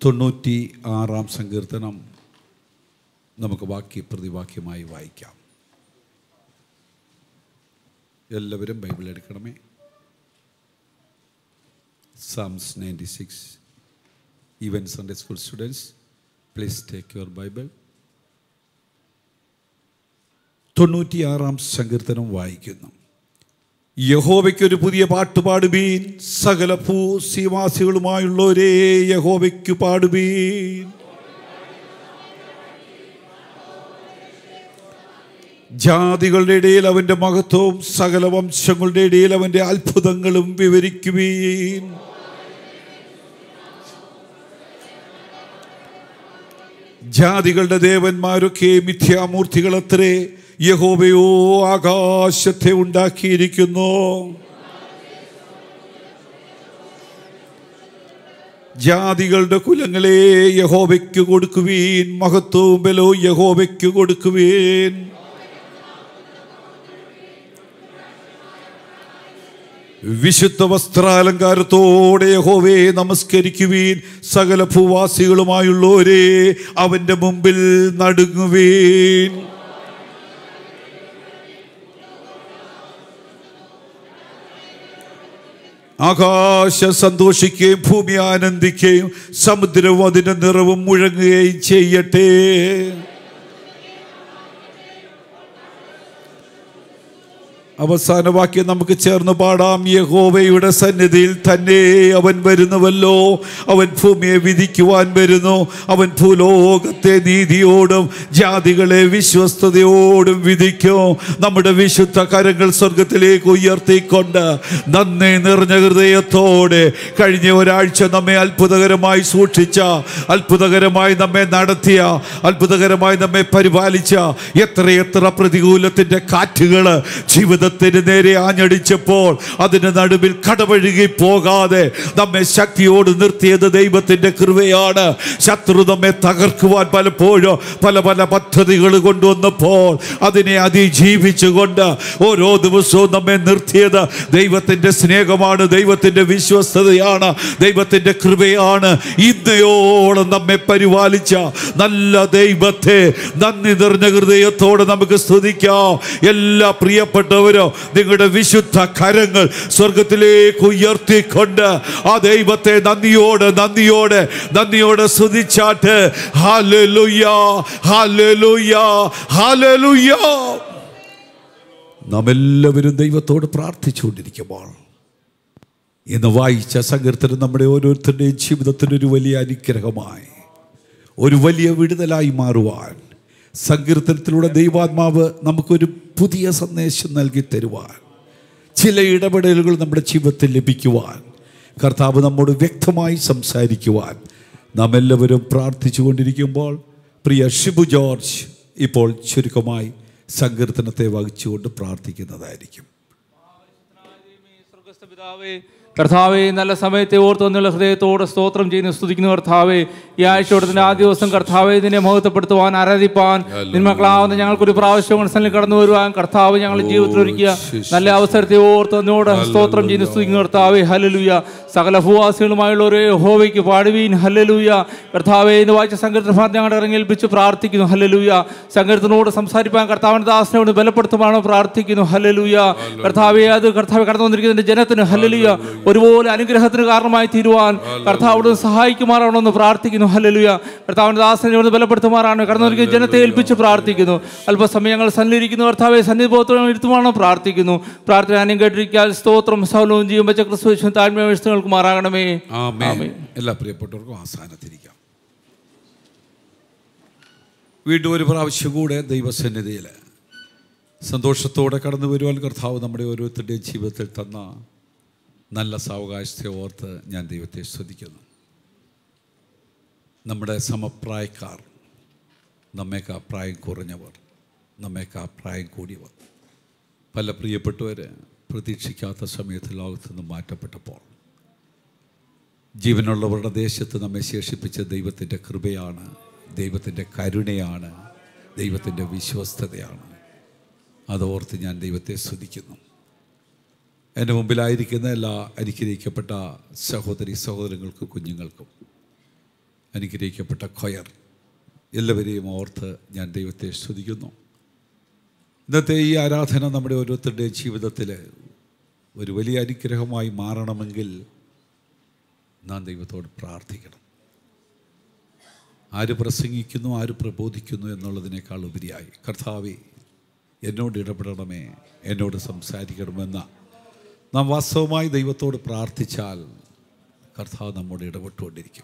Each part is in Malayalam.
തൊണ്ണൂറ്റി ആറാം സങ്കീർത്തനം നമുക്ക് വാക്യ പ്രതിവാക്യമായി വായിക്കാം എല്ലാവരും ബൈബിൾ എടുക്കണമേ Psalms ninety six even Sunday school students please take your Bible തൊണ്ണൂറ്റിയാറാം സങ്കീർത്തനം വായിക്കുന്നു യഹോവയ്ക്കൊരു പുതിയ പാട്ട് പാടുവീൻ സകല ഭൂസിവാസികളുമായുള്ളവരേ യഹോവയ്ക്ക് പാടുവീൻ ജാതികളുടെ ഇടയിൽ അവൻ്റെ മഹത്വവും സകല വംശങ്ങളുടെ ഇടയിൽ അവൻ്റെ അത്ഭുതങ്ങളും വിവരിക്കുവീൻ ജാതികളുടെ ദേവന്മാരൊക്കെ മിഥ്യാമൂർത്തികളത്രേ യഹോവയോ ആകാശത്തെ ഉണ്ടാക്കിയിരിക്കുന്നു ജാതികളുടെ കുലങ്ങളെ യഹോവയ്ക്ക് കൊടുക്കുവീൻ മഹത്വവും ബലവും യഹോവയ്ക്ക് കൊടുക്കുവീൻ വിശുദ്ധ വസ്ത്രാലങ്കാരത്തോടെ യഹോവേ നമസ്കരിക്കുവീൻ സകല ഭൂവാസികളുമായുള്ളവരെ അവന്റെ മുമ്പിൽ നടുങ്ങുവീൻ ആകാശം സന്തോഷിക്കുകയും ഭൂമി ആനന്ദിക്കുകയും സമുദ്രവും അതിന്റെ നിറവും മുഴങ്ങുകയും ചെയ്യട്ടെ അവസാന വാക്യം നമുക്ക് ചേർന്ന് പാടാം യഹോവയുടെ സന്നിധിയിൽ തന്നെ അവൻ വരുന്നുവല്ലോ അവൻ ഭൂമിയെ വിധിക്കുവാൻ വരുന്നു അവൻ ഭൂലോകത്തെ നീതിയോടും ജാതികളെ വിശ്വസ്തയോടും വിധിക്കും നമ്മുടെ വിശുദ്ധ കരങ്ങൾ സ്വർഗത്തിലേക്ക് ഉയർത്തിക്കൊണ്ട് നന്ദി നിറഞ്ഞ ഹൃദയത്തോടെ കഴിഞ്ഞ ഒരാഴ്ച നമ്മെ അത്ഭുതകരമായി സൂക്ഷിച്ച അത്ഭുതകരമായി നമ്മെ നടത്തിയ അത്ഭുതകരമായി നമ്മെ പരിപാലിച്ച എത്രയെത്ര പ്രതികൂലത്തിന്റെ കാറ്റുകൾ ജീവിതത്തിന് നേരെ ആഞ്ഞടിച്ചപ്പോൾ അതിന് നടുവിൽ കടവഴുകി പോകാതെ നമ്മെ ശക്തിയോട് നിർത്തിയത് ദൈവത്തിന്റെ കൃപയാണ് ശത്രു നമ്മെ തകർക്കുവാൻ പലപ്പോഴും പല പല പദ്ധതികൾ കൊണ്ടുവന്നപ്പോൾ അതിനെ അതിജീവിച്ചുകൊണ്ട് ഓരോ ദിവസവും നമ്മെ നിർത്തിയത് ദൈവത്തിന്റെ സ്നേഹമാണ് ദൈവത്തിന്റെ വിശ്വസ്തതയാണ് ദൈവത്തിന്റെ കൃപയാണ് ഇന്നയോളം നമ്മെ പരിപാലിച്ച നല്ല ദൈവത്തെ നന്ദി നിറഞ്ഞ ഹൃദയത്തോടെ നമുക്ക് സ്തുതിക്കാം എല്ലാ പ്രിയപ്പെട്ടവരും നിങ്ങളുടെ വിശുദ്ധ കരങ്ങൾ സ്വർഗത്തിലേക്ക് ഉയർത്തിക്കൊണ്ട് ആ ദൈവത്തെ നന്ദിയോടെ നന്ദിയോടെ നന്ദിയോടെ സ്തുതിച്ചാട്ട് ഹാലലുയ ഹാലലുയ ഹാലലുയ നാം എല്ലാവരും ദൈവത്തോട് പ്രാർത്ഥിച്ചുകൊണ്ടിരിക്കുമ്പോൾ ഇന്ന് വായിച്ച സങ്കീർത്തനം നമ്മുടെ ഓരോരുത്തരുടെയും ജീവിതത്തിന് ഒരു വലിയ അനുഗ്രഹമായി ഒരു വലിയ വിടുതലായി മാറുവാൻ സങ്കീർത്തനത്തിലൂടെ ദൈവാത്മാവ് നമുക്കൊരു പുതിയ സന്ദേശം നൽകി തരുവാൻ ചില ഇടപെടലുകൾ നമ്മുടെ ജീവിതത്തിൽ ലഭിക്കുവാൻ കർത്താവ് നമ്മോട് വ്യക്തമായി സംസാരിക്കുവാൻ നാം എല്ലാവരും പ്രാർത്ഥിച്ചു കൊണ്ടിരിക്കുമ്പോൾ പ്രിയ ഷിബു ജോർജ് ഇപ്പോൾ ചുരുക്കമായി സങ്കീർത്തനത്തെ വഹിച്ചുകൊണ്ട് പ്രാർത്ഥിക്കുന്നതായിരിക്കും സ്വർഗ്ഗസ്ഥ പിതാവേ കർത്താവെ നല്ല സമയത്തെ ഓർത്ത് വന്നുള്ള ഹൃദയത്തോടെ സ്തോത്രം ചെയ്യുന്ന സ്തുതിക്കുന്ന കർത്താവെ ഈ ആഴ്ചയോടത്തിന്റെ ആദ്യ ദിവസം കർത്താവെ ഇതിനെ മഹത്വപ്പെടുത്തുവാൻ ആരാധിപ്പാൻ നിന്മക്കളാവുന്ന ഞങ്ങൾക്കൊരു പ്രാവശ്യം മനസ്സിൽ കടന്നു വരുവാൻ കർത്താവ് ഞങ്ങളുടെ ജീവിതത്തിൽ ഒരുക്കിയ നല്ല അവസരത്തെ ഓർത്ത് വന്നോട് സ്തോത്രം ചെയ്യുന്ന സ്തുതിക്കുന്ന കർത്താവെ ഹലലുയ സകല ഭൂവാസികളുമായുള്ളവരെ ഹോവയ്ക്ക് പാടുവീൻ ഹല്ലലൂയ കർത്താവെ എന്ന് വായിച്ച സങ്കീർത്തന ഭാഗത്ത് ഞങ്ങളുടെ ഇറങ്ങിയേൽപ്പിച്ച് പ്രാർത്ഥിക്കുന്നു ഹല്ലലൂയ സങ്കീർത്തനോട് സംസാരിപ്പാൻ കർത്താവിന്റെ ദാസനോട് ബലപ്പെടുത്തുവാനോ പ്രാർത്ഥിക്കുന്നു ഹല്ലലൂയ കർത്താവെ അത് കർത്താവ് കടന്നു വന്നിരിക്കുന്ന ജനത്തിന് ഹല്ലലൂയ ഒരുപോലെ അനുഗ്രഹത്തിന് കാരണമായി തീരുവാൻ കർത്താവോട് സഹായിക്കുമാറാണെന്ന് പ്രാർത്ഥിക്കുന്നു ഹല്ലലൂയ കർത്താവിന്റെ ദാസനോട് ബലപ്പെടുത്തുമാറാണ് കടന്നു വന്നിരിക്കുന്ന ജനത്തെ ഏൽപ്പിച്ച് പ്രാർത്ഥിക്കുന്നു അല്പസമയങ്ങൾ സന്നിരിക്കുന്നു കർത്താവെ സന്നിധിബോധത്തോടെ ഇരുത്തുവാണോ പ്രാർത്ഥിക്കുന്നു പ്രാർത്ഥന അന്യം കേട്ടിരിക്കാൻ സ്തോത്രം സൗലവും ജീവൻ വെച്ച ക്രിസ്തു താഴ്മ വിഷയങ്ങൾക്ക് മാറാകണമേ ആമേൻ എല്ലാ പ്രിയപ്പെട്ടവർക്കും ആസാനത്തിരിക്കാം വീണ്ടും ഒരു പ്രാവശ്യം കൂടെ ദൈവസന്നിധിയിൽ സന്തോഷത്തോടെ കടന്നു വരുവാൻ കർത്താവ് നമ്മുടെ ഓരോരുത്തരുടെയും ജീവിതത്തിൽ തന്ന നല്ല സാവകാശത്തെ ഓർത്ത് ഞാൻ ദൈവത്തെ സ്തുതിക്കുന്നു നമ്മുടെ സമപ്രായക്കാർ നമ്മേക്കാ പ്രായം കുറഞ്ഞവർ നമ്മേക്കാ പ്രായം കൂടിയവർ പല പ്രിയപ്പെട്ടവർ പ്രതീക്ഷിക്കാത്ത സമയത്ത് ലോകത്ത് നിന്ന് മാറ്റപ്പെട്ടപ്പോൾ ജീവനുള്ളവരുടെ ദേശത്ത് നമ്മെ ശേഷിപ്പിച്ച ദൈവത്തിൻ്റെ കൃപയാണ് ദൈവത്തിൻ്റെ കരുണയാണ് ദൈവത്തിൻ്റെ വിശ്വസ്തതയാണ് അതോർത്ത് ഞാൻ ദൈവത്തെ സ്തുതിക്കുന്നു എൻ്റെ മുമ്പിലായിരിക്കുന്ന എല്ലാ അനുഗ്രഹിക്കപ്പെട്ട സഹോദരി സഹോദരങ്ങൾക്കും കുഞ്ഞുങ്ങൾക്കും അനുഗ്രഹിക്കപ്പെട്ട ഖൊയർ എല്ലാവരെയും ഓർത്ത് ഞാൻ ദൈവത്തെ സ്തുതിക്കുന്നു ഇന്നത്തെ ഈ ആരാധന നമ്മുടെ ഓരോരുത്തരുടെയും ജീവിതത്തിൽ ഒരു വലിയ അനുഗ്രഹമായി മാറണമെങ്കിൽ നാം ദൈവത്തോട് പ്രാർത്ഥിക്കണം ആര് പ്രസംഗിക്കുന്നു ആര് പ്രബോധിക്കുന്നു എന്നുള്ളതിനേക്കാൾ ഉപരിയായി കർത്താവെ എന്നോട് ഇടപെടണമേ എന്നോട് സംസാരിക്കണമെന്ന നാം വാസ്തവമായി ദൈവത്തോട് പ്രാർത്ഥിച്ചാൽ കർത്താവ് നമ്മോട് ഇടപെട്ടുകൊണ്ടിരിക്കും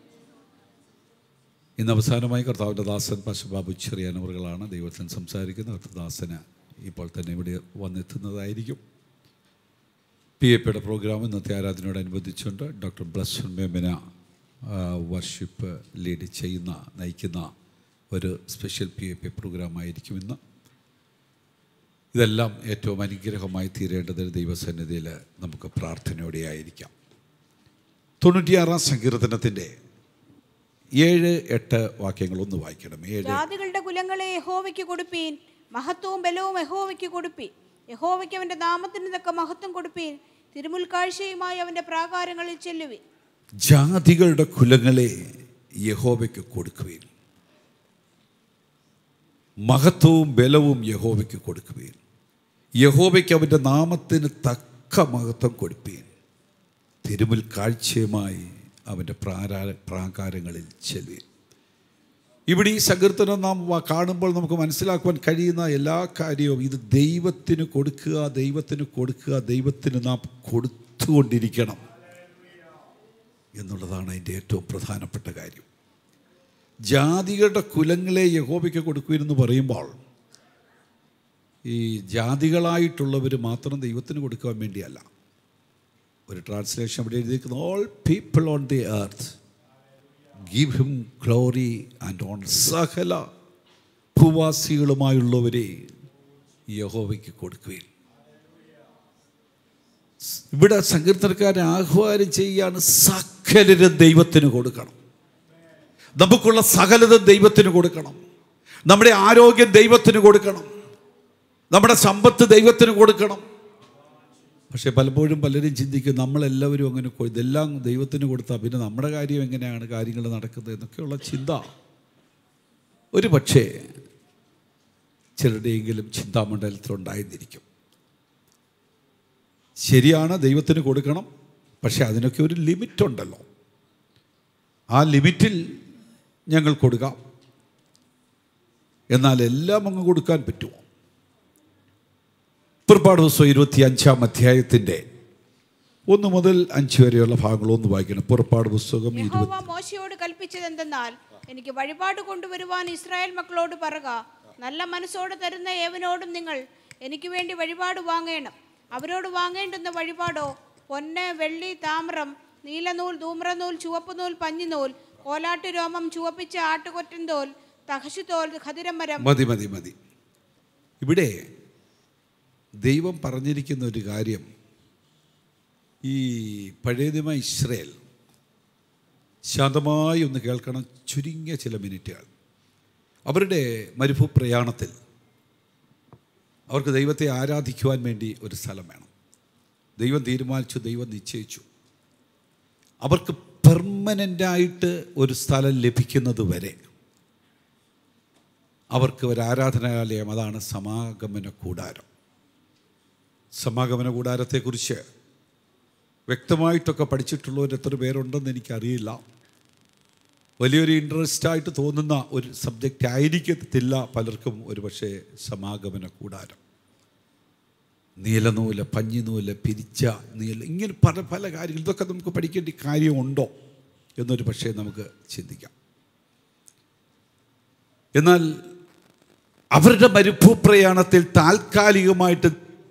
ഇന്ന് അവസാനമായി കർത്താവിൻ്റെ ദാസൻ പശുബാബു ചെറിയാനവറുകളാണ് ദൈവത്തിന് സംസാരിക്കുന്ന കർത്തദാസന് ഇപ്പോൾ തന്നെ ഇവിടെ വന്നെത്തുന്നതായിരിക്കും പി എ പിയുടെ പ്രോഗ്രാം ഇന്നത്തെ ആരാധനയോടനുബന്ധിച്ചുകൊണ്ട് doctor Blesson Memana worship lead ചെയ്യുന്ന നയിക്കുന്ന ഒരു സ്പെഷ്യൽ പി എ പി പ്രോഗ്രാമായിരിക്കും ഇന്ന് ഇതെല്ലാം ഏറ്റവും അനുഗ്രഹമായി തീരേണ്ടതിന് ദൈവസന്നിധിയിൽ നമുക്ക് പ്രാർത്ഥനയോടെ ആയിരിക്കാം തൊണ്ണൂറ്റിയാറാം സങ്കീർത്തനത്തിൻ്റെ ഏഴ് എട്ട് വാക്യങ്ങൾ ഒന്ന് വായിക്കണം ഏഴ് ജാതികളുടെ കുലങ്ങളെ യഹോവയ്ക്ക് കൊടുപ്പീൻ മഹത്വവും ബലവും യഹോവയ്ക്ക് കൊടുപ്പീൻ യഹോവയ്ക്ക് അവന്റെ നാമത്തിന് തക്ക മഹത്വം കൊടുപ്പീൻ തിരുമുൽക്കാഴ്ചയുമായി അവന്റെ പ്രാകാരങ്ങളിൽ ചെല്ലുവിൻ ജാതികളുടെ കുലങ്ങളെ യഹോവയ്ക്ക് കൊടുക്കുവീൻ മഹത്വവും ബലവും യഹോവയ്ക്ക് കൊടുക്കുവീൻ യഹോവയ്ക്ക് അവൻ്റെ നാമത്തിന് തക്ക മഹത്വം കൊടുപ്പീൻ തിരുമുൽ കാഴ്ചയുമായി അവൻ്റെ പ്രാരാ പ്രാകാരങ്ങളിൽ ചെല്ലുവീൻ ഇവിടെ ഈ സങ്കീർത്തനം നാം വ- കാണുമ്പോൾ നമുക്ക് മനസ്സിലാക്കുവാൻ കഴിയുന്ന എല്ലാ കാര്യവും ഇത് ദൈവത്തിന് കൊടുക്കുക ദൈവത്തിന് കൊടുക്കുക ദൈവത്തിന് നാം കൊടുത്തുകൊണ്ടിരിക്കണം എന്നുള്ളതാണ് അതിൻ്റെ ഏറ്റവും പ്രധാനപ്പെട്ട കാര്യം ജാതികളുടെ കുലങ്ങളെ യഹോബയ്ക്ക് കൊടുക്കുമെന്ന് പറയുമ്പോൾ ഈ ജാതികളായിട്ടുള്ളവർ മാത്രം ദൈവത്തിന് കൊടുക്കാൻ വേണ്ടിയല്ല ഒരു ട്രാൻസ്ലേഷൻ അവിടെ എഴുതിയിരിക്കുന്നു all people on the earth give him glory and on സകല ഭൂവാസികളുമായുള്ളവരെ യഹോവയ്ക്ക് കൊടുക്കുകയും ഇവിടെ സങ്കീർത്തനക്കാരെ ആഹ്വാനം ചെയ്യാണ് സകലരും ദൈവത്തിന് കൊടുക്കണം നമുക്കുള്ള സകലതും ദൈവത്തിന് കൊടുക്കണം നമ്മുടെ ആരോഗ്യം ദൈവത്തിന് കൊടുക്കണം നമ്മുടെ സമ്പത്ത് ദൈവത്തിന് കൊടുക്കണം പക്ഷേ പലപ്പോഴും പലരും ചിന്തിക്കും നമ്മളെല്ലാവരും അങ്ങനെ കൊ- ഇതെല്ലാം ദൈവത്തിന് കൊടുത്താൽ പിന്നെ നമ്മുടെ കാര്യം എങ്ങനെയാണ് കാര്യങ്ങൾ നടക്കുന്നത് എന്നൊക്കെയുള്ള ചിന്ത ഒരു പക്ഷേ ചിലരുടെയെങ്കിലും ചിന്താമണ്ഡലത്തിലുണ്ടായിരുന്നിരിക്കും ശരിയാണ് ദൈവത്തിന് കൊടുക്കണം പക്ഷേ അതിനൊക്കെ ഒരു ലിമിറ്റ് ഉണ്ടല്ലോ ആ ലിമിറ്റിൽ ഞങ്ങൾ കൊടുക്കാം എന്നാൽ എല്ലാം അങ്ങ് കൊടുക്കാൻ പറ്റുമോ പുറപ്പാട് ദിവസം ഇരുപത്തി അഞ്ചാം അധ്യായത്തിൻ്റെ ഒന്ന് മുതൽ അഞ്ച് വരെയുള്ള ഭാഗങ്ങൾ ഒന്ന് വായിക്കണം പുറപ്പാട് പുസ്തകം ഇരുപത്തി യഹോവ മോശയോട് കൽപ്പിച്ചത് എന്തെന്നാൽ എനിക്ക് വഴിപാട് കൊണ്ടുവരുവാൻ ഇസ്രായേൽ മക്കളോട് പറക നല്ല മനസ്സോടെ തരുന്ന ഏവനോടും നിങ്ങൾ എനിക്ക് വേണ്ടി വഴിപാട് വാങ്ങേണം അവരോട് വാങ്ങേണ്ടുന്ന വഴിപാടോ പൊന്ന് വെള്ളി താമ്രം നീലനൂൽ ധൂമ്രനൂൽ ചുവപ്പുനൂൽ പഞ്ഞിനൂൽ കോലാട്ട് രോമം ചുവപ്പിച്ച ആട്ടുകൊറ്റൻ തോൽ തഹശുതോൽ ഖതിരമരം മതി മതി മതി ഇവിടെ ദൈവം പറഞ്ഞിരിക്കുന്ന ഒരു കാര്യം ഈ പഴയതിമ ഇസ്രയേൽ ശാന്തമായി ഒന്ന് കേൾക്കണം ചുരുങ്ങിയ ചില മിനിറ്റുകൾ അവരുടെ മരുഭൂപ്രയാണത്തിൽ അവർക്ക് ദൈവത്തെ ആരാധിക്കുവാൻ വേണ്ടി ഒരു സ്ഥലം വേണം ദൈവം തീരുമാനിച്ചു ദൈവം നിശ്ചയിച്ചു അവർക്ക് പെർമനൻ്റായിട്ട് ഒരു സ്ഥലം ലഭിക്കുന്നത് വരെ അവർക്ക് ഒരു ആരാധനാലയം അതാണ് സമാഗമന കൂടാരം സമാഗമന കൂടാരത്തെക്കുറിച്ച് വ്യക്തമായിട്ടൊക്കെ പഠിച്ചിട്ടുള്ളവർ എത്ര പേരുണ്ടെന്ന് എനിക്കറിയില്ല വലിയൊരു ഇൻട്രസ്റ്റ് ആയിട്ട് തോന്നുന്ന ഒരു സബ്ജക്റ്റ് ആയിരിക്കത്തില്ല പലർക്കും ഒരു പക്ഷേ സമാഗമന കൂടാരം നീലനൂല് പഞ്ഞിനൂല് പിരിച്ച നീല ഇങ്ങനെ പല പല കാര്യങ്ങൾ ഇതൊക്കെ നമുക്ക് പഠിക്കേണ്ട കാര്യമുണ്ടോ എന്നൊരു പക്ഷേ നമുക്ക് ചിന്തിക്കാം എന്നാൽ അവരുടെ മരുഭൂപ്രയാണത്തിൽ താൽക്കാലികമായിട്ട്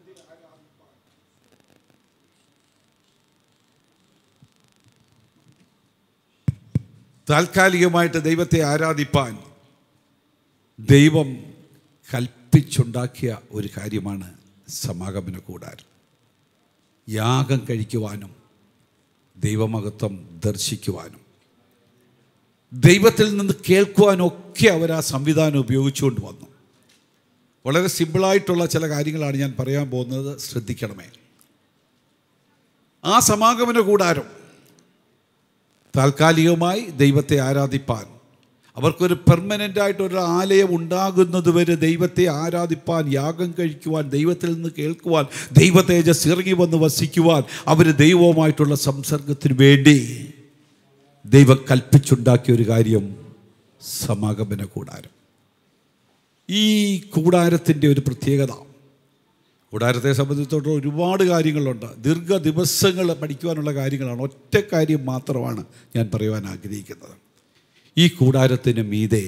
താൽക്കാലികമായിട്ട് ദൈവത്തെ ആരാധിപ്പാൻ ദൈവം കൽപ്പിച്ചുണ്ടാക്കിയ ഒരു കാര്യമാണ് സമാഗമന കൂടാരം യാഗം കഴിക്കുവാനും ദൈവമഹത്വം ദർശിക്കുവാനും ദൈവത്തിൽ നിന്ന് കേൾക്കുവാനും ഒക്കെ അവർ ആ സംവിധാനം ഉപയോഗിച്ചുകൊണ്ട് വന്നു വളരെ സിമ്പിളായിട്ടുള്ള ചില കാര്യങ്ങളാണ് ഞാൻ പറയാൻ പോകുന്നത് ശ്രദ്ധിക്കണമേ ആ സമാഗമന കൂടാരം താൽക്കാലികമായി ദൈവത്തെ ആരാധിപ്പാൻ അവർക്കൊരു പെർമനൻ്റ് ആയിട്ട് ഒരു ആലയം ഉണ്ടാകുന്നത് വരെ ദൈവത്തെ ആരാധിപ്പാൻ യാഗം കഴിക്കുവാൻ ദൈവത്തിൽ നിന്ന് കേൾക്കുവാൻ ദൈവ തേജസ് ഇറങ്ങി വന്ന് വസിക്കുവാൻ അവർ ദൈവവുമായിട്ടുള്ള സംസർഗത്തിന് വേണ്ടി ദൈവം കൽപ്പിച്ചുണ്ടാക്കിയ ഒരു കാര്യം സമാഗമന കൂടാരം ഈ കൂടാരത്തിൻ്റെ ഒരു പ്രത്യേകത കൂടാരത്തെ സംബന്ധിച്ചിടത്തോളം ഒരുപാട് കാര്യങ്ങളുണ്ട് ദീർഘ ദിവസങ്ങൾ പഠിക്കുവാനുള്ള കാര്യങ്ങളാണ് ഒറ്റ കാര്യം മാത്രമാണ് ഞാൻ പറയുവാൻ ആഗ്രഹിക്കുന്നത് ഈ കൂടാരത്തിന് മീതെ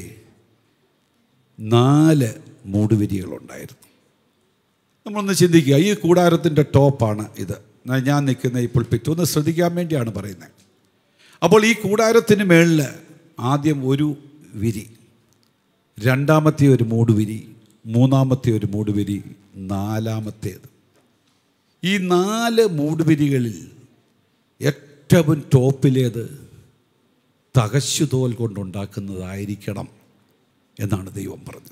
നാല് മൂടുവിരികളുണ്ടായിരുന്നു നമ്മളൊന്ന് ചിന്തിക്കുക ഈ കൂടാരത്തിൻ്റെ ടോപ്പാണ് ഇത് ഞാൻ- ഞാൻ നിൽക്കുന്ന ഈ പുൾപ്പിറ്റ് ഒന്ന് ശ്രദ്ധിക്കാൻ വേണ്ടിയാണ് പറയുന്നത് അപ്പോൾ ഈ കൂടാരത്തിന് മേളിൽ ആദ്യം ഒരു വിരി രണ്ടാമത്തെ ഒരു മൂടുവിരി മൂന്നാമത്തെ ഒരു മൂടുവിരി നാലാമത്തേത് ഈ നാല് മൂടുവിരികളിൽ ഏറ്റവും ടോപ്പിലേത് തകശുതോൽ കൊണ്ടുണ്ടാക്കുന്നതായിരിക്കണം എന്നാണ് ദൈവം പറഞ്ഞത്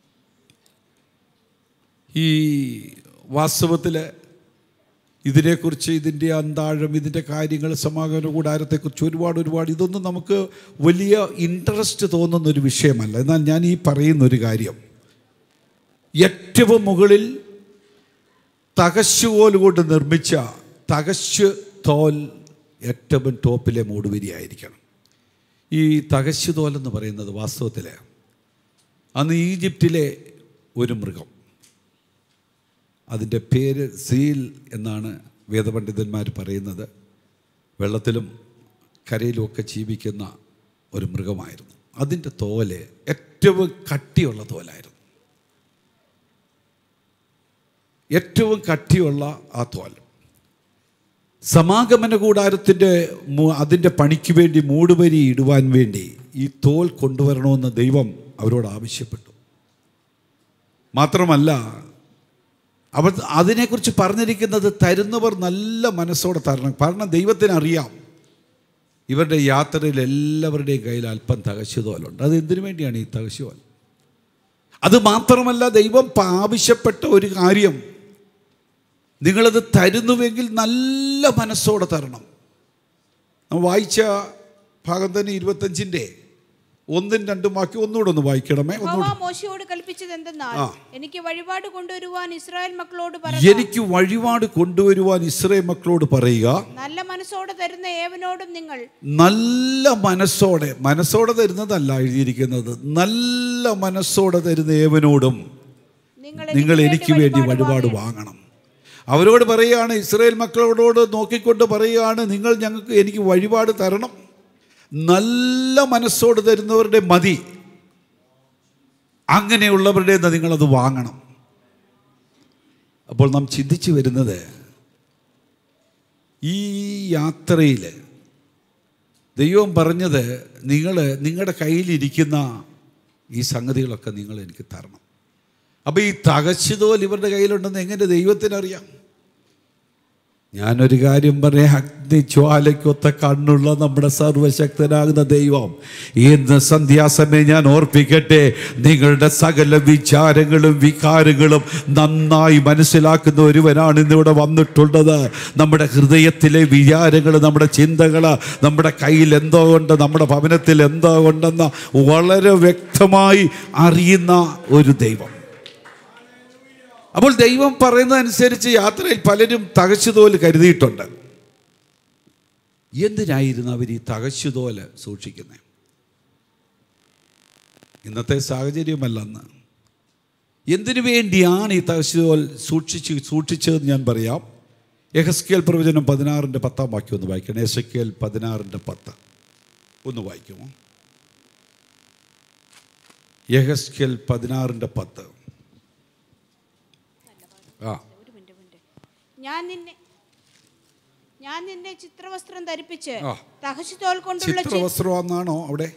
ഈ വാസ്തവത്തിൽ ഇതിനെക്കുറിച്ച് ഇതിൻ്റെ അന്താഴം ഇതിൻ്റെ കാര്യങ്ങൾ സമാഗമന കൂടാരത്തെക്കുറിച്ച് ഒരുപാട് ഒരുപാട് ഇതൊന്നും നമുക്ക് വലിയ ഇൻട്രസ്റ്റ് തോന്നുന്ന ഒരു വിഷയമല്ല എന്നാൽ ഞാൻ ഈ പറയുന്ന ഒരു കാര്യം ഏറ്റവും മുകളിൽ തകശുകോൽ കൊണ്ട് നിർമ്മിച്ച തകശ് തോൽ ഏറ്റവും ടോപ്പിലെ മൂടുവിരിയായിരിക്കണം ഈ തകശ് തോൽ എന്ന് പറയുന്നത് വാസ്തവത്തിൽ അന്ന് ഈജിപ്തിലെ ഒരു മൃഗം അതിൻ്റെ പേര് സീൽ എന്നാണ് വേദപണ്ഡിതന്മാർ പറയുന്നത് വെള്ളത്തിലും കരയിലുമൊക്കെ ജീവിക്കുന്ന ഒരു മൃഗമായിരുന്നു അതിൻ്റെ തോല് ഏറ്റവും കട്ടിയുള്ള തോലായിരുന്നു ഏറ്റവും കട്ടിയുള്ള ആ തോൽ സമാഗമന കൂടാരത്തിൻ്റെ മു- അതിൻ്റെ പണിക്ക് വേണ്ടി മൂടുവരി ഇടുവാൻ വേണ്ടി ഈ തോൽ കൊണ്ടുവരണമെന്ന് ദൈവം അവരോട് ആവശ്യപ്പെട്ടു മാത്രമല്ല അവർ അതിനെക്കുറിച്ച് പറഞ്ഞിരിക്കുന്നത് തരുന്നവർ നല്ല മനസ്സോടെ തരണം കാരണം ദൈവത്തിന് അറിയാം ഇവരുടെ യാത്രയിൽ എല്ലാവരുടെയും കയ്യിൽ അല്പം തകശുതോലുണ്ട് അത് എന്തിനു വേണ്ടിയാണ് ഈ തകശുതോൽ അത് മാത്രമല്ല ദൈവം പ- ആവശ്യപ്പെട്ട ഒരു കാര്യം നിങ്ങളത് തരുന്നുവെങ്കിൽ നല്ല മനസ്സോടെ തരണം നമ്മൾ വായിച്ച ഭാഗം തന്നെ ഇരുപത്തഞ്ചിൻ്റെ ഒന്നും രണ്ടും ബാക്കി ഒന്നുകൂടെ ഒന്ന് വായിക്കണമേ യഹോവ ഒന്നുകൂടെ മോശയോട് കൽപ്പിച്ചത് എന്തെന്നാൽ ആ. എനിക്ക് വഴിപാട് കൊണ്ടുവരുവാൻ ഇസ്രായേൽ മക്കളോട് പറ എനിക്ക് വഴിപാട് കൊണ്ടുവരുവാൻ ഇസ്രേ മക്കളോട് പറയുക നല്ല മനസ്സോടെ തരുന്ന ഏവനോടും നിങ്ങൾ നല്ല മനസ്സോടെ മനസ്സോടെ തരുന്നതല്ല എഴുതിയിരിക്കുന്നത് നല്ല മനസ്സോടെ തരുന്ന ഏവനോടും നിങ്ങൾ നിങ്ങൾ എനിക്ക് വേണ്ടി വഴിപാട് വാങ്ങണം അവരോട് പറയുകയാണ് ഇസ്രയേൽ മക്കളോട് നോക്കിക്കൊണ്ട് പറയുകയാണ് നിങ്ങൾ ഞങ്ങൾക്ക് എനിക്ക് വഴിപാട് തരണം നല്ല മനസ്സോട് തരുന്നവരുടെ മതി അങ്ങനെയുള്ളവരുടെ നിന്ന് നിങ്ങളത് വാങ്ങണം അപ്പോൾ നാം ചിന്തിച്ചു വരുന്നത് ഈ യാത്രയിൽ ദൈവം പറഞ്ഞത് നിങ്ങൾ നിങ്ങളുടെ കയ്യിലിരിക്കുന്ന ഈ സംഗതികളൊക്കെ നിങ്ങൾ എനിക്ക് തരണം അപ്പോൾ ഈ തകശുതോൽ ഇവരുടെ കയ്യിലുണ്ടെന്ന് എങ്ങനെ ദൈവത്തിനറിയാം ഞാനൊരു കാര്യം പറയാം അഗ്നിജ്വാലയ്ക്കൊത്ത കണ്ണുള്ള നമ്മുടെ സർവശക്തനാകുന്ന ദൈവം ഇന്ന് സന്ധ്യാസമയം ഞാൻ ഓർപ്പിക്കട്ടെ നിങ്ങളുടെ സകല വിചാരങ്ങളും വികാരങ്ങളും നന്നായി മനസ്സിലാക്കുന്ന ഒരുവനാണ് ഇന്നിവിടെ വന്നിട്ടുള്ളത് നമ്മുടെ ഹൃദയത്തിലെ വിചാരങ്ങൾ നമ്മുടെ ചിന്തകൾ നമ്മുടെ കയ്യിൽ എന്തോ ഉണ്ട് നമ്മുടെ ഭവനത്തിൽ എന്തോ ഉണ്ടെന്ന് വളരെ വ്യക്തമായി അറിയുന്ന ഒരു ദൈവം അപ്പോൾ ദൈവം പറയുന്നതനുസരിച്ച് യാത്രയിൽ പലരും തകശുതോല് കരുതിയിട്ടുണ്ട് എന്തിനായിരുന്നു അവർ ഈ തകശുതോല് സൂക്ഷിക്കുന്നത് ഇന്നത്തെ സാഹചര്യമല്ല അന്ന് എന്തിനു വേണ്ടിയാണ് ഈ തകശുതോൽ സൂക്ഷിച്ച് സൂക്ഷിച്ചതെന്ന് ഞാൻ പറയാം എഹസ്കേൽ പ്രവചനം പതിനാറിൻ്റെ പത്താം വാക്യം ഒന്ന് വായിക്കണം എസക്കേൽ പതിനാറിൻ്റെ പത്ത് ഒന്ന് വായിക്കുമോ യഹസ്കേൽ പതിനാറിൻ്റെ പത്ത് ആ ഒരു മിനിറ്റ് മിനിറ്റ് ഞാൻ നിന്നെ ഞാൻ നിന്നെ ചിത്രവസ്ത്രം ധരിപ്പിച്ച് ആ. തഹശുതോൽ കൊണ്ടുള്ള ചി- ചിത്രവസ്ത്രമാണെന്നാണോ അവിടെ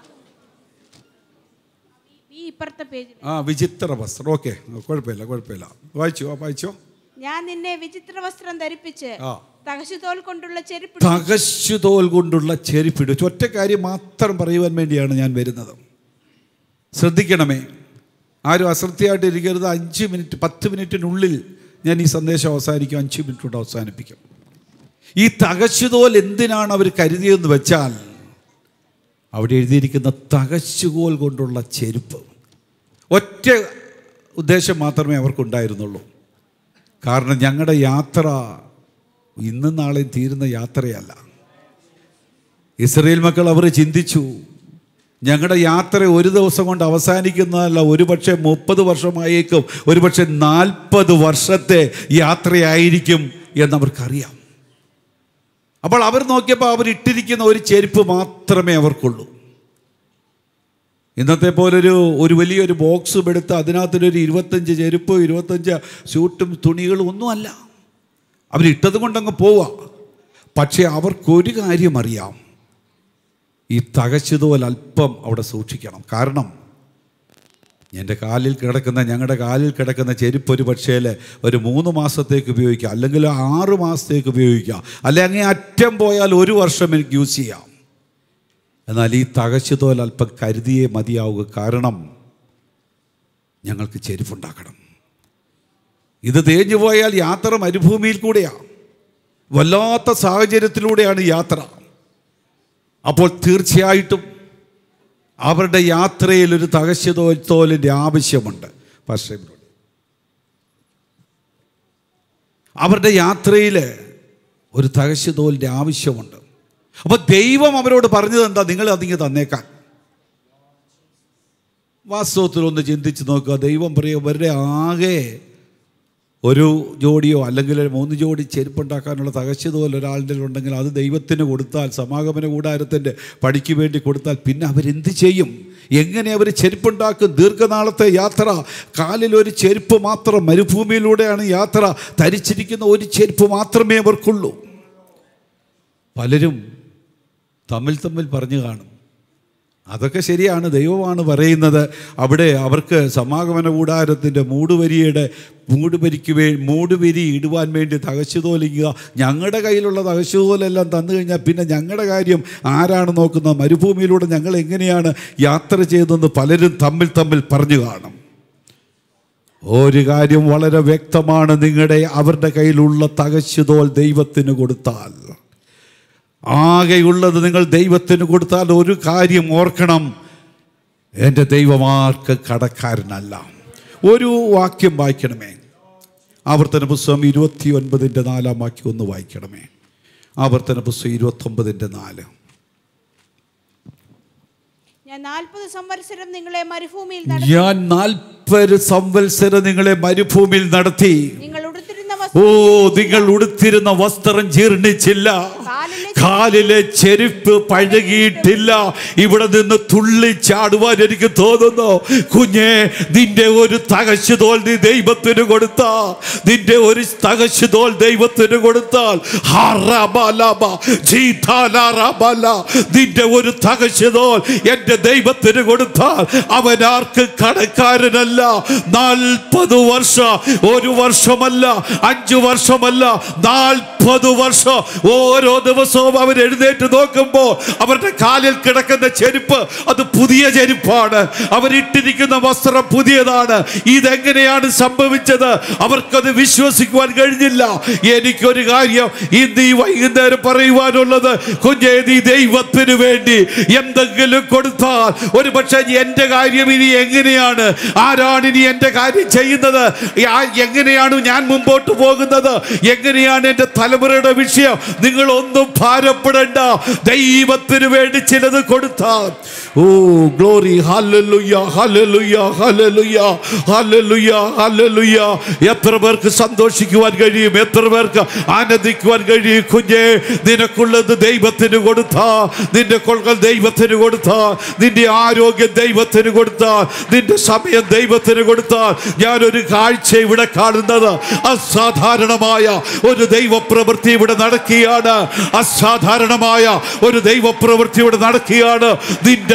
ഈ ഇപ്പുറത്തെ പേജിൽ ആ വിചിത്ര വസ്ത്രം ഓക്കെ കുഴപ്പമില്ല കുഴപ്പമില്ല വായിച്ചോ ആ, വായിച്ചോ ഞാൻ നിന്നെ വിചിത്ര വസ്ത്രം ധരിപ്പിച്ച് ആ. തഹശുതോൽ കൊണ്ടുള്ള ചെരുപ്പ് തകശുതോൽ കൊണ്ടുള്ള ചെരുപ്പിട് ഒറ്റ കാര്യം മാത്രം പറയുവാൻ വേണ്ടിയാണ് ഞാൻ വരുന്നത് ശ്രദ്ധിക്കണമേ ആരും അശ്രദ്ധയായിട്ട് ഇരിക്കരുത് അഞ്ച് മിനിറ്റ് പത്ത് മിനിറ്റിനുള്ളിൽ ഞാൻ ഈ സന്ദേശം അവസാനിക്കും അഞ്ച് മിനിറ്റ് കൊണ്ട് അവസാനിപ്പിക്കും ഈ തകശുതോൽ എന്തിനാണ് അവർ കരുതിയതെന്ന് വെച്ചാൽ അവിടെ എഴുതിയിരിക്കുന്ന തകശുകോൽ കൊണ്ടുള്ള ചെരുപ്പ് ഒറ്റ ഉദ്ദേശം മാത്രമേ അവർക്കുണ്ടായിരുന്നുള്ളൂ കാരണം ഞങ്ങളുടെ യാത്ര ഇന്നും നാളെയും തീരുന്ന യാത്രയല്ല ഇസ്രയേൽ മക്കൾ അവർ ചിന്തിച്ചു ഞങ്ങളുടെ യാത്ര ഒരു ദിവസം കൊണ്ട് അവസാനിക്കുന്നതല്ല ഒരു പക്ഷേ മുപ്പത് വർഷമായേക്കും ഒരു പക്ഷേ നാൽപ്പത് വർഷത്തെ യാത്രയായിരിക്കും എന്നവർക്കറിയാം അപ്പോൾ അവർ നോക്കിയപ്പോൾ അവർ ഇട്ടിരിക്കുന്ന ഒരു ചെരുപ്പ് മാത്രമേ അവർക്കുള്ളൂ ഇന്നത്തെ പോലൊരു ഒരു വലിയൊരു ബോക്സും എടുത്ത് അതിനകത്തൊരു ഇരുപത്തഞ്ച് ചെരുപ്പ് ഇരുപത്തഞ്ച് സ്യൂട്ടും തുണികളും ഒന്നുമല്ല അവരിട്ടത് കൊണ്ടങ്ങ് പോവാ പക്ഷേ അവർക്കൊരു കാര്യം അറിയാം ഈ തകച്ചതുപോലെ അല്പം അവിടെ സൂക്ഷിക്കണം കാരണം എൻ്റെ കാലിൽ കിടക്കുന്ന ഞങ്ങളുടെ കാലിൽ കിടക്കുന്ന ചെരുപ്പ് ഒരു പക്ഷേ ഒരു മൂന്ന് മാസത്തേക്ക് ഉപയോഗിക്കാം അല്ലെങ്കിൽ ആറ് മാസത്തേക്ക് ഉപയോഗിക്കാം അല്ലെങ്കിൽ അങ്ങേ അറ്റം പോയാൽ ഒരു വർഷം എനിക്ക് യൂസ് ചെയ്യാം എന്നാൽ ഈ തകച്ചതോൽ അല്പം കരുതിയേ മതിയാവുക കാരണം ഞങ്ങൾക്ക് ചെരുപ്പുണ്ടാക്കണം ഇത് തേഞ്ഞു പോയാൽ യാത്ര മരുഭൂമിയിൽ കൂടെയാണ് വല്ലാത്ത സാഹചര്യത്തിലൂടെയാണ് യാത്ര അപ്പോൾ തീർച്ചയായിട്ടും അവരുടെ യാത്രയിൽ ഒരു തകശ്യതോലിൻ്റെ ആവശ്യമുണ്ട് പക്ഷേ അവരുടെ യാത്രയിൽ ഒരു തകശ്യതോലിൻ്റെ ആവശ്യമുണ്ട് അപ്പോൾ ദൈവം അവരോട് പറഞ്ഞത് എന്താ നിങ്ങൾ അതിങ്ങ് തന്നേക്കാൻ വാസ്തവത്തിൽ ഒന്ന് ചിന്തിച്ച് നോക്കുക ദൈവം പറയും ഇവരുടെ ആകെ ഒരു ജോഡിയോ അല്ലെങ്കിൽ ഒരു മൂന്ന് ജോഡി ചെരുപ്പുണ്ടാക്കാനുള്ള തകശ്യതുപോലെ ഒരാളുടെ ഉണ്ടെങ്കിൽ അത് ദൈവത്തിന് കൊടുത്താൽ സമാഗമന കൂടാരത്തിൻ്റെ പണിക്ക് വേണ്ടി കൊടുത്താൽ പിന്നെ അവരെന്ത് ചെയ്യും എങ്ങനെ അവർ ചെരുപ്പുണ്ടാക്കും ദീർഘനാളത്തെ യാത്ര കാലിൽ ഒരു ചെരുപ്പ് മാത്രം മരുഭൂമിയിലൂടെയാണ് യാത്ര ധരിച്ചിരിക്കുന്ന ഒരു ചെരുപ്പ് മാത്രമേ അവർക്കുള്ളൂ പലരും തമ്മിൽ തമ്മിൽ പറഞ്ഞു കാണും അതൊക്കെ ശരിയാണ് ദൈവമാണ് പറയുന്നത് അവിടെ അവർക്ക് സമാഗമന കൂടാരത്തിൻ്റെ മൂടുവരിയുടെ മൂടുവരിക്ക് വേ മൂടുവരി ഇടുവാൻ വേണ്ടി തകശുതോലിക്കുക ഞങ്ങളുടെ കയ്യിലുള്ള തകശുതോലെല്ലാം തന്നു കഴിഞ്ഞാൽ പിന്നെ ഞങ്ങളുടെ കാര്യം ആരാണ് നോക്കുന്നത് മരുഭൂമിയിലൂടെ ഞങ്ങൾ എങ്ങനെയാണ് യാത്ര ചെയ്തതെന്ന് പലരും തമ്മിൽ തമ്മിൽ പറഞ്ഞു കാണും ഒരു കാര്യം വളരെ വ്യക്തമാണ് നിങ്ങളുടെ അവരുടെ കയ്യിലുള്ള തകശുതോൽ ദൈവത്തിന് കൊടുത്താൽ ആകെയുള്ളത് നിങ്ങൾ ദൈവത്തിന് കൊടുത്താൽ ഒരു കാര്യം ഓർക്കണം എൻ്റെ ദൈവമാർക്ക് കടക്കാരനല്ല ഒരു വാക്യം വായിക്കണമേ ആവർത്തന പുസ്തകം ഇരുപത്തി ഒൻപതിൻ്റെ നാലാം വാക്യം ഒന്ന് വായിക്കണമേ ആവർത്തന പുസ്തകം ഇരുപത്തൊമ്പതിൻ്റെ നാല് ഞാൻ നാൽപ്പത് സംവത്സരം നിങ്ങളെ മരുഭൂമിയിൽ നടത്തി ഞാൻ നാൽപ്പത് സംവത്സരം നിങ്ങളെ മരുഭൂമിയിൽ നടത്തി നിങ്ങൾ ഉടുത്തിരുന്ന ഓ വസ്ത്രം നിങ്ങൾ ഉടുത്തിരുന്ന വസ്ത്രം ജീർണിച്ചില്ല കാലിലെ കാലിലെ ചെരുപ്പ് പഴകിയിട്ടില്ല ഇവിടെ നിന്ന് തുള്ളിച്ചാടുവാൻ എനിക്ക് തോന്നുന്നു കുഞ്ഞെ നിന്റെ ഒരു തകശുതോൽ നീ ദൈവത്തിന് കൊടുത്ത നിന്റെ ഒരു തകശുതോൽ ദൈവത്തിന് കൊടുത്താൽ ഹറബലബ, ജീതാലറബല. നിന്റെ ഒരു തകശുതോൽ എൻ്റെ ദൈവത്തിന് കൊടുത്താൽ അവൻ ആർക്ക് കടക്കാരനല്ല നാൽപ്പത് വർഷം ഒരു വർഷമല്ല അഞ്ചു വർഷമല്ല നാൽപ്പത് വർഷം ഓരോ ദിവസവും അവർ എഴുന്നേറ്റ് നോക്കുമ്പോൾ അവരുടെ കാലിൽ കിടക്കുന്ന ചെരുപ്പ് അത് പുതിയ ചെരുപ്പാണ് അവരിട്ടിരിക്കുന്ന വസ്ത്രം പുതിയതാണ് ഇതെങ്ങനെയാണ് സംഭവിച്ചത് അവർക്കത് വിശ്വസിക്കുവാൻ കഴിഞ്ഞില്ല എനിക്കൊരു കാര്യം ഇന്ന് ഈ വൈകുന്നേരം പറയുവാനുള്ളത് കുഞ്ഞെ നീ ദൈവത്തിന് വേണ്ടി എന്തെങ്കിലും കൊടുത്താൽ ഒരു പക്ഷേ എൻ്റെ കാര്യം ഇനി എങ്ങനെയാണ് ആരാണ് ഇനി എൻ്റെ കാര്യം ചെയ്യുന്നത് ആ- എങ്ങനെയാണ് ഞാൻ മുമ്പോട്ട് പോകുന്നത് എങ്ങനെയാണ് എൻ്റെ തലമുറയുടെ വിഷയം നിങ്ങൾ ഒന്നും ഭാരപ്പെടേണ്ട ദൈവത്തിന് വേണ്ടി ചിലത് കൊടുത്താൽ oh glory hallelujah hallelujah hallelujah hallelujah hallelujah എത്ര പേർക്ക് സന്തോഷിക്കുവാൻ കഴിയും എത്ര പേർക്ക് ആനന്ദിക്കുവാൻ കഴിയും കുഞ്ഞെ നിനക്കുള്ളത് ദൈവത്തിന് കൊടുത്താ നിന്റെ കൊള്ളുകൾ ദൈവത്തിന് കൊടുത്താ നിന്റെ ആരോഗ്യം ദൈവത്തിന് കൊടുത്താ നിന്റെ സമയം ദൈവത്തിന് കൊടുത്താൽ ഞാനൊരു കാഴ്ച ഇവിടെ കാണുന്നത് അസാധാരണമായ ഒരു ദൈവപ്രവൃത്തി ഇവിടെ നടക്കുകയാണ് അസാധാരണമായ ഒരു ദൈവപ്രവൃത്തി ഇവിടെ നടക്കുകയാണ് നിന്റെ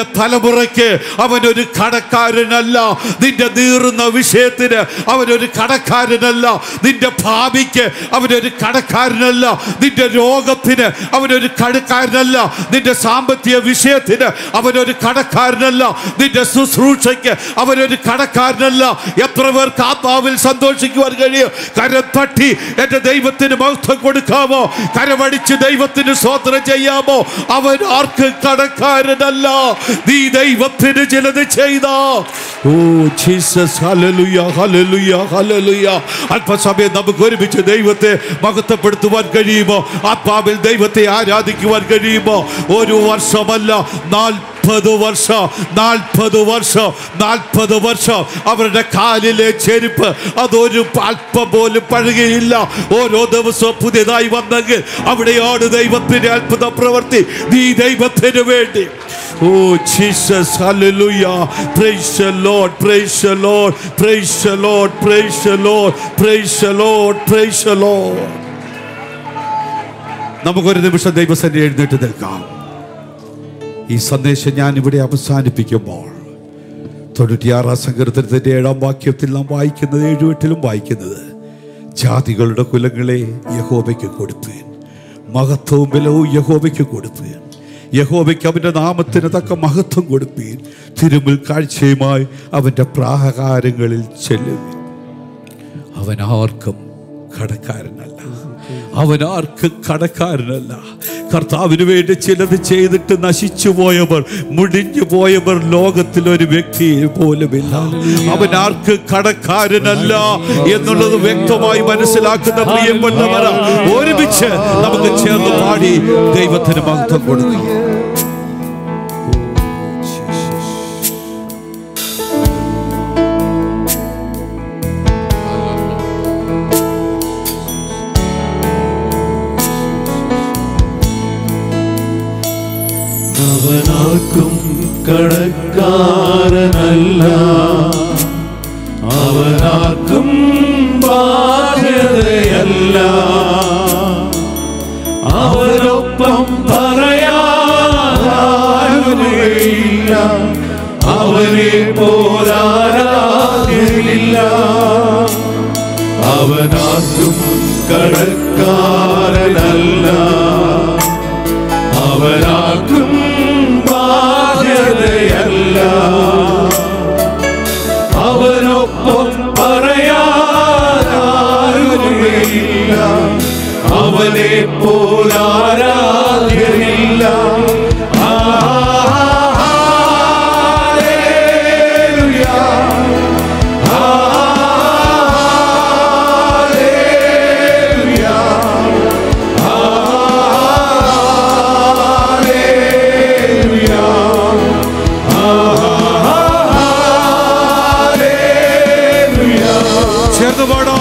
തലമുറയ്ക്ക് അവനൊരു കടക്കാരനല്ല നിന്റെ നീറുന്ന വിഷയത്തിന് അവനൊരു കടക്കാരനല്ല നിന്റെ ഭാവിക്ക് അവനൊരു കടക്കാരനല്ല നിന്റെ രോഗത്തിന് അവനൊരു കടക്കാരനല്ല നിന്റെ സാമ്പത്തിക വിഷയത്തിന് അവനൊരു കടക്കാരനല്ല നിന്റെ ശുശ്രൂഷയ്ക്ക് അവനൊരു കടക്കാരനല്ല എത്ര പേർക്ക് ആത്മാവിൽ സന്തോഷിക്കുവാൻ കഴിയും കരം തട്ടി എന്റെ ദൈവത്തിന് മഹത്വം കൊടുക്കാമോ കരമടിച്ച് ദൈവത്തിന് സ്വോത്രം ചെയ്യാമോ അവൻ ആർക്ക് കടക്കാരനല്ല നീ ദൈവത്തിന് ചിലത് ചെയ്ത oh Jesus hallelujah hallelujah hallelujah അല്പസമയം നമുക്ക് ഒരുമിച്ച് ദൈവത്തെ മഹത്വപ്പെടുത്തുവാൻ കഴിയുമോ ആത്മാവിൽ ദൈവത്തെ ആരാധിക്കുവാൻ കഴിയുമോ ഒരു വർഷമല്ല നാൽപ്പത് വർഷം നാൽപ്പത് വർഷം നാൽപ്പത് വർഷം അവരുടെ കാലിലെ ചെരുപ്പ് അതൊരു അല്പം പോലും പഴകിയില്ല ഓരോ ദിവസവും പുതിയതായി വന്നെങ്കിൽ അവിടെയാണ് ദൈവത്തിന്റെ അത്ഭുത പ്രവൃത്തി നീ ദൈവത്തിന് വേണ്ടി oh Jesus hallelujah praise the Lord praise the Lord praise the Lord praise the Lord praise the Lord praise the Lord നമുക്കൊരു നിമിഷം ദൈവസന്നെ എഴുന്നേറ്റ് നിൽക്കാം ഈ സന്ദേശം ഞാൻ ഇവിടെ അവസാനിപ്പിക്കുമ്പോൾ തൊണ്ണൂറ്റിയാറാം സങ്കീർത്തനത്തിൻ്റെ ഏഴാം വാക്യത്തിൽ നാം വായിക്കുന്നത് എഴുവെട്ടിലും വായിക്കുന്നത് ജാതികളുടെ കുലങ്ങളെ യഹോബയ്ക്ക് കൊടുപ്പേൻ മഹത്വവും ബലവും യഹോബയ്ക്ക് കൊടുപ്പേൻ യഹോബയ്ക്ക് അവൻ്റെ നാമത്തിന് തക്ക മഹത്വം കൊടുപ്പീൻ തിരുമുൽ കാഴ്ചയുമായി അവൻ്റെ പ്രാകാരങ്ങളിൽ ചെല്ലുവിൻ അവൻ ആർക്കും കടക്കാരനല്ല അവൻ ആർക്ക് കടക്കാരനല്ല കർത്താവിന് വേണ്ടി ചിലത് ചെയ്തിട്ട് നശിച്ചു പോയവർ മുടിഞ്ഞു പോയവർ ലോകത്തിൽ ഒരു വ്യക്തി പോലുമില്ല അവൻ ആർക്ക് കടക്കാരനല്ല എന്നുള്ളത് വ്യക്തമായി മനസ്സിലാക്കുന്ന പ്രിയപ്പെട്ടവര ഒരുമിച്ച് നമുക്ക് ചേർന്ന് പാടി ദൈവത്തിന് മഹത്വം കൊടുക്കാം അവനാർക്കും കടക്കാരനല്ല അവനാർക്കും ബാധ്യതയല്ല അവരൊപ്പം പറയാനില്ല അവനെ പോരാരാധില്ല അവനാർക്കും കടക്കാരനല്ല അവരാക്കും ബാധ്യതയല്ല അവനൊപ്പം പറയാനില്ല അവനെ പോലാരാധ്യനില്ല ചേർന്ന് പാടാം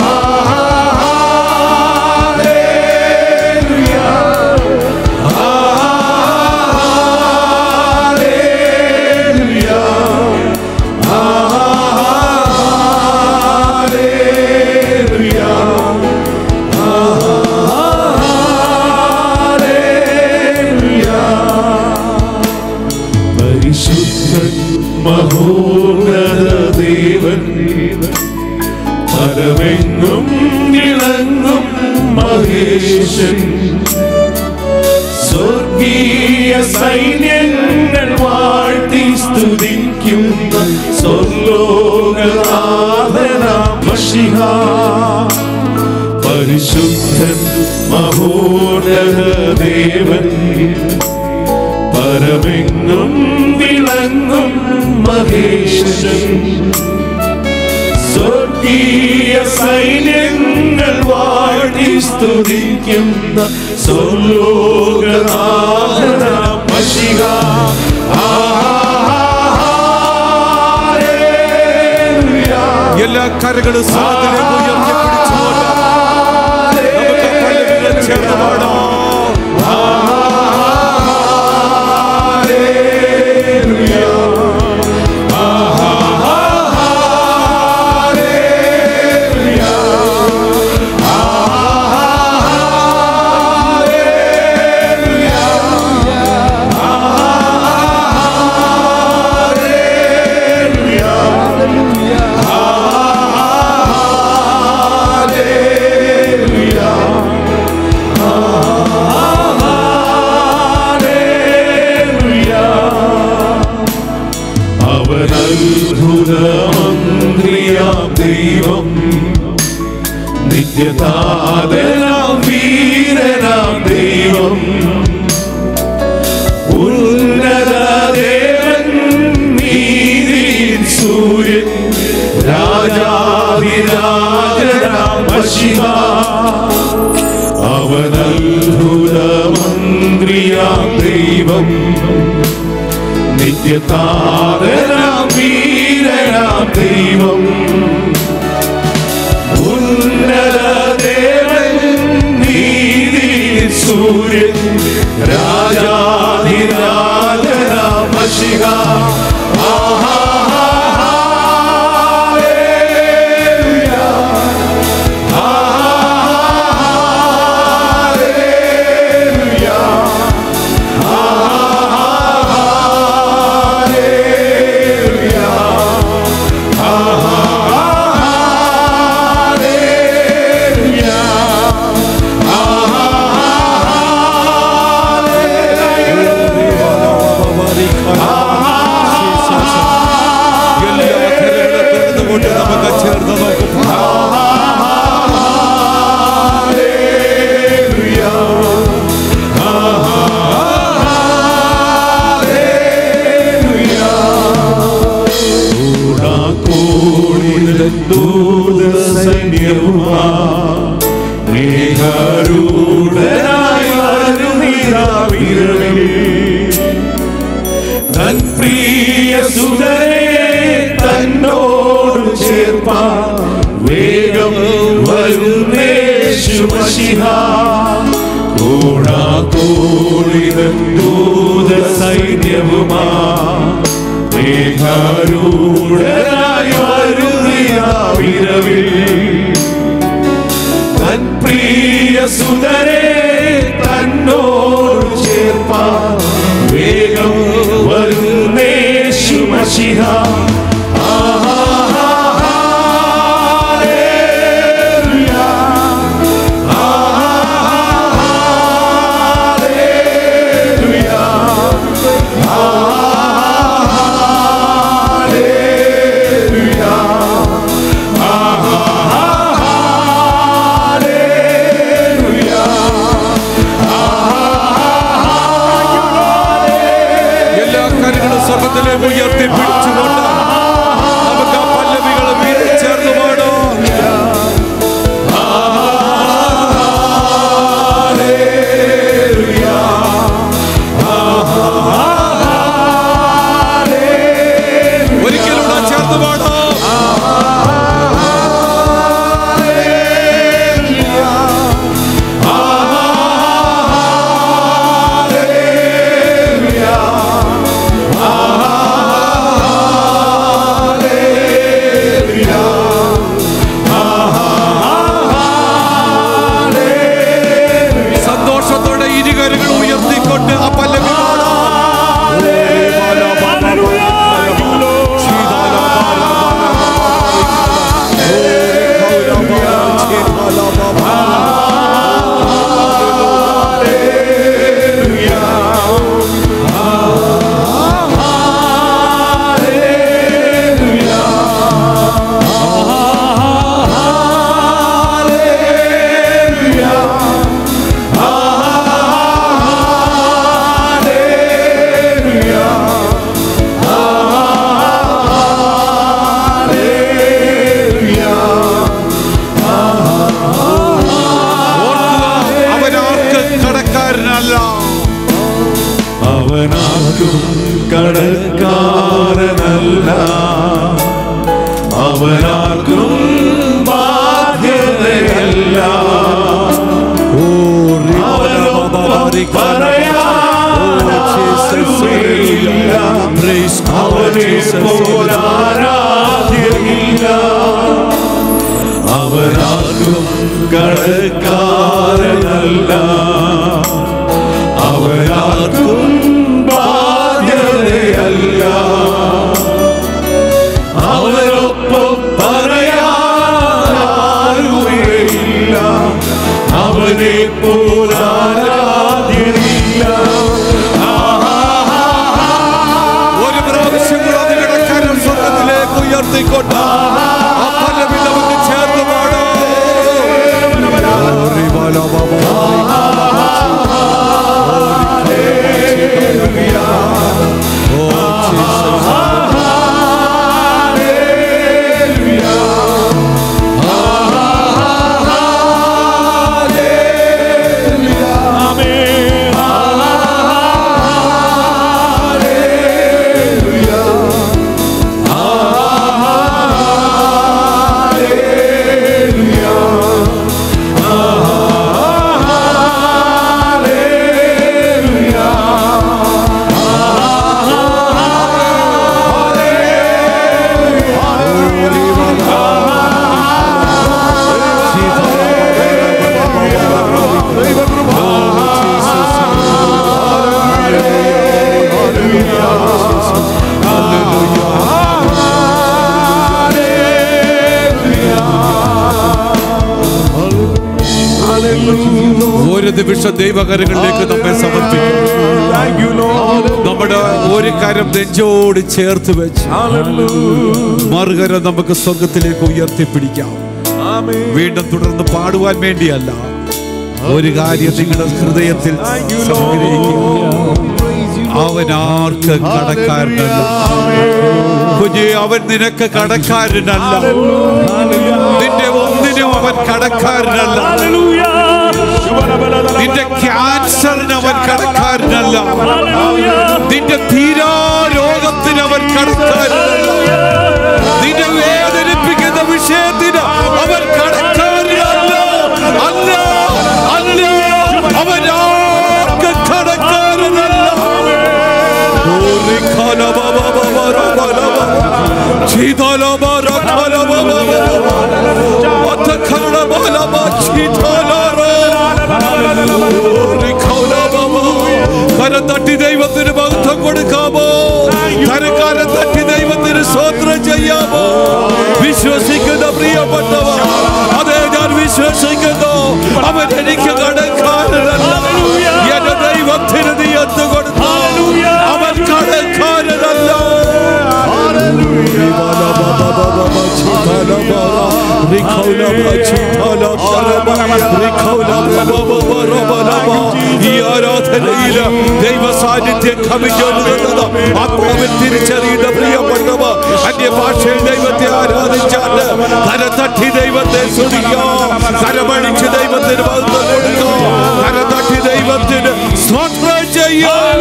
പരിശുദ്ധൻ മഹോന്നത ദേവൻ പരമെങ്ങും ഇളങ്ങും മഹേശൻ സ്വർഗീയ സൈന്യങ്ങൾ വാഴ്ത്തി സ്തുതിക്കുന്ന സ്വർലോകനാഥനാമശിഹ പരിശുദ്ധൻ മഹോന്നത ദേവൻ പരമെങ്ങും വിളങ്ങും മഹേശൻ സ്വർഗീയ സൈന്യങ്ങൾ വാടി സ്തുതിക്കുന്ന സ്വർലോകനാഥന മഷിക എല്ലാ കരകളും സാധനം ഉയർത്തിപ്പിടിച്ചുകൊണ്ട് നമുക്ക് പള്ളികളെ ചേർന്ന് പാടാം Hallelujah. അവൻ അത്ഭുതമന്ത്രിയാം ദൈവം നിത്യതാതനാം വീരനാം ദൈവം ഉന്നതദേവൻ നീതിയിൻ സൂര്യൻ രാജാതിരാജനാം മഷിമ അവൻ അത്ഭുതമന്ത്രിയാം ദൈവം നിത്യതാരനാം വീരനാം ദൈവം ഉന്നതദേവൻ നീതി സൂര്യൻ രാജാധിരാജനാം മഷിക ആഹാ എല്ലാ കരങ്ങളും തുറന്നുകൊണ്ട് നമുക്ക് ചേർന്ന് നോക്കും തൻ പ്രിയ സുതരെ തന്നോട് ചേർപ്പാൻ വേഗം വരുന്നേശുമശിഹ കൂടാകൂടിതൻ ദൂത സൈന്യവുമാ മേഘാരൂഢനായി വരുന്നിരാവിരവിൽ തൻ പ്രിയ സുതരെ തന്നോട് ചേർപ്പാൻ വേഗം വരുന്നേശുമശിഹ എല്ലാ കരങ്ങളും സ്വർഗത്തിലേക്ക് ഉയർത്തി പിടിച്ചുകൊണ്ട് നമുക്ക് ആ പല്ലവികൾ വീണ്ടും ചേർന്ന് പാടാം ഒരിക്കലൂടെ ചേർന്ന് പാടാം സന്തോഷത്തോടെ ഇരുകരങ്ങൾ ഉയർത്തിക്കൊണ്ട് ആ പല്ലവി പാടാം ഓർക്കുക അവനാർക്ക് കടക്കാരനല്ല അവനാക്കും കടക്കാരനല്ല അവനാർക്കും ബാധ്യതയല്ല അവനൊപ്പം പറയാനാരുമില്ല. അവനെ പോലാരാധ്യമില്ല അവനാർക്കും കടക്കാരനല്ല അവരാർക്കും ബാധ്യതയല്ല അവരൊപ്പം പറയാനാരുമേയില്ല അവനെ പോലാരാധ്യമില്ല ഒരു പ്രാവശ്യം കൂടെ നിങ്ങളുടെ കരം ഉയർത്തിക്കൊണ്ട് ആ പല്ലവിലവന്ന് ചേർന്ന് പാടാം ഒരു നിമിഷം ദൈവകരങ്ങളിലേക്ക് നമ്മെ സമർപ്പിക്കും നമ്മുടെ ഒരു കരം നെഞ്ചോട് ചേർത്ത് വെച്ച് മറുകരം നമുക്ക് സ്വർഗത്തിലേക്ക് ഉയർത്തിപ്പിടിക്കാം വീണ്ടും തുടർന്ന് പാടുവാൻ വേണ്ടിയല്ല ഒരു കാര്യം നിങ്ങളുടെ ഹൃദയത്തിൽ സംഗ്രഹിക്കുക അവൻ ആർക്ക് കടക്കാരനല്ല കുഞ്ഞെ അവൻ നിനക്ക് കടക്കാരനല്ല നിന്റെ ഒന്നിനും അവൻ കടക്കാരനല്ല നിന്റെ ക്യാൻസറിന് അവൻ കടക്കാരനല്ല നിന്റെ തീരാ രോഗത്തിന് അവൻ കടക്കാരനല്ല നിന്നെ വേദനിപ്പിക്കുന്ന വിഷയത്തിന് അവൻ കടക്കാരനല്ല അല്ല അല്ല അവൻ ആർക്ക് കടക്കാരനല്ല ഓറി ഖലബബബബറബലബ. ചീതലബറഖലബബബ. അത്തഖലബലബ ചീതലറ. ഓറി ഖലബബ. കരം തട്ടി ദൈവത്തിന് മഹത്വം കൊടുക്കാമോ കരക്കാരം തട്ടി ദൈവത്തിന് സ്വോത്രം ചെയ്യാമോ വിശ്വസിക്കുന്ന പ്രിയപ്പെട്ടവ അതെ ഞാൻ വിശ്വസിക്കുന്നു അവൻ എനിക്ക് കടക്കാരനല്ല എന്റെ ദൈവത്തിന് നീ എന്ത് കൊടുത്തു അവൻ കടക്കാരനല്ല ഈ ആരാധനയില് ദൈവ സാന്നിധ്യം കവിഞ്ഞൊഴുകുന്നത് ആത്മാവിൽ തിരിച്ചറിയുന്ന പ്രിയപ്പെട്ടവ അന്യ ഭാഷയിൽ ദൈവത്തെ ആരാധിച്ചാല് കരം തട്ടി ദൈവത്തെ സ്തുതിക്കാം കരമണിച്ച് ദൈവത്തിന് മഹത്വം കൊടുക്കാം കരം തട്ടി ദൈവത്തിന് സ്വത്രം ചെയ്യാം